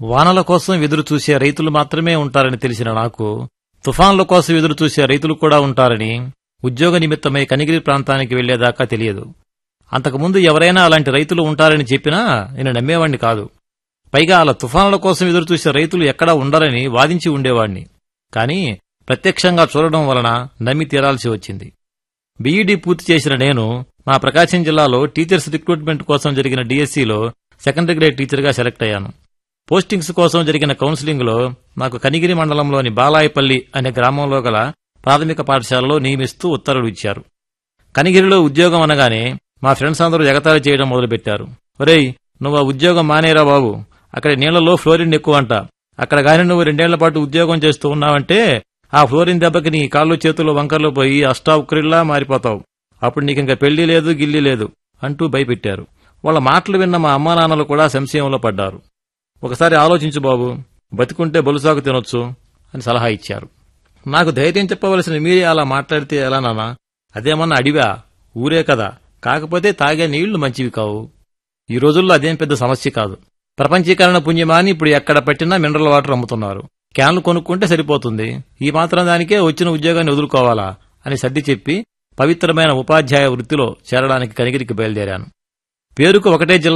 వానల కోసం ఎదురు చూసే రైతులు మాత్రమే ఉంటారని తెలిసిన నాకు తుఫాన్ల కోసం ఎదురు చూసే రైతులు కూడా ఉంటారని ఉద్యోగ నిమిత్తమై కనిగిరి ప్రాంతానికి వెళ్లేదాకా తెలియదు అంతకుముందు ఎవరైనా అలాంటి రైతులు ఉంటారని చెప్పినా నేను నమ్మేవాణ్ణి కాదు పైగా అలా తుఫానుల కోసం ఎదురు చూసే రైతులు ఎక్కడా ఉండరని వాదించి ఉండేవాణ్ణి కాని ప్రత్యక్షంగా చూడడం వలన నమ్మి తీరాల్సి వచ్చింది బీఈడీ పూర్తి చేసిన నేను మా ప్రకాశం జిల్లాలో టీచర్స్ రిక్రూట్మెంట్ కోసం జరిగిన డిఎస్సిలో సెకండరీ గ్రేడ్ టీచర్గా సెలెక్ట్ అయ్యాను పోస్టింగ్స్ కోసం జరిగిన కౌన్సిలింగ్లో నాకు కనిగిరి మండలంలోని బాలాయపల్లి అనే గ్రామంలో గల ప్రాథమిక పాఠశాలలో నియమిస్తూ ఉత్తర్వులు ఇచ్చారు కనిగిరిలో ఉద్యోగం అనగానే మా ఫ్రెండ్స్ అందరూ ఎగతాళి చేయడం మొదలుపెట్టారు ఒరేయ్ నువ్వు ఆ ఉద్యోగం మానేరా బాబు అక్కడ నీళ్లలో ఫ్లోరిన్ ఎక్కువ అంట అక్కడ గాని నువ్వు రెండేళ్ల పాటు ఉద్యోగం చేస్తూ ఉన్నావంటే ఆ ఫ్లోరిన్ దెబ్బకి నీ కాళ్ళు చేతులు వంకర్లు పోయి అష్టావుక్రిల్లా మారిపోతావు అప్పుడు నీకింక పెళ్లి లేదు గిల్లి లేదు అంటూ భయపెట్టారు వాళ్ళ మాటలు విన్న మా అమ్మా నాన్నలు కూడా సంశయంలో పడ్డారు ఒకసారి ఆలోచించు బాబు బతికుంటే బొలుసాకు తినొచ్చు అని సలహా ఇచ్చారు నాకు ధైర్యం చెప్పవలసిన మీరే అలా మాట్లాడితే ఎలా నాన్నా అదేమన్నా అడివా ఊరే కదా కాకపోతే తాగే నీళ్లు మంచివి కావు ఈ రోజుల్లో అదేం పెద్ద సమస్య కాదు ప్రపంచీకరణ పుణ్యమాని ఇప్పుడు ఎక్కడ పట్టినా మినరల్ వాటర్ అమ్ముతున్నారు క్యాన్లు కొనుక్కుంటే సరిపోతుంది ఈ మాత్రం దానికే వచ్చిన ఉద్యోగాన్ని వదులుకోవాలా అని సర్ది చెప్పి పవిత్రమైన ఉపాధ్యాయ వృత్తిలో చేరడానికి కనిగిరికి బయలుదేరాను పేరుకు ఒకటే జిల్లా